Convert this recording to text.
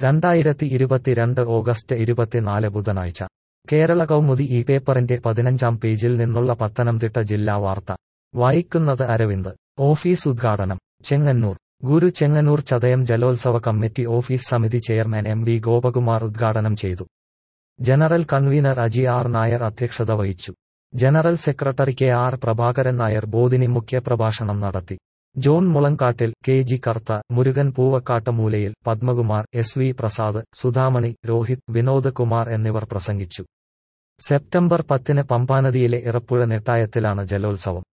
രണ്ടായിരത്തി ഇരുപത്തിരണ്ട് ഓഗസ്റ്റ് ഇരുപത്തിനാല് ബുധനാഴ്ച കേരള കൗമുദി ഈ പേപ്പറിന്റെ പതിനഞ്ചാം പേജിൽ നിന്നുള്ള പത്തനംതിട്ട ജില്ലാ വാർത്ത വായിക്കുന്നത് അരവിന്ദ് ഓഫീസ് ഉദ്ഘാടനം ചെങ്ങന്നൂർ ഗുരു ചെങ്ങന്നൂർ ചതയം ജലോത്സവ കമ്മിറ്റി ഓഫീസ് സമിതി ചെയർമാൻ എം വി ഗോപകുമാർ ഉദ്ഘാടനം ചെയ്തു general convener Aji R Nair അധ്യക്ഷത വഹിച്ചു general secretary K R Prabhakaran Nair Bodhini മുഖ്യപ്രഭാഷണം നടത്തി John Mulankattil K G Kartha Murugan Poovakkattu Moolayil Padmakumar S V Prasad Sudhamani Rohit Vinod Kumar എന്നിവർ പ്രസംഗിച്ചു സെപ്റ്റംബർ പത്തിന് പമ്പാനദിയിലെ ഇറപ്പുഴ നെട്ടായത്തിലാണ് ജലോത്സവം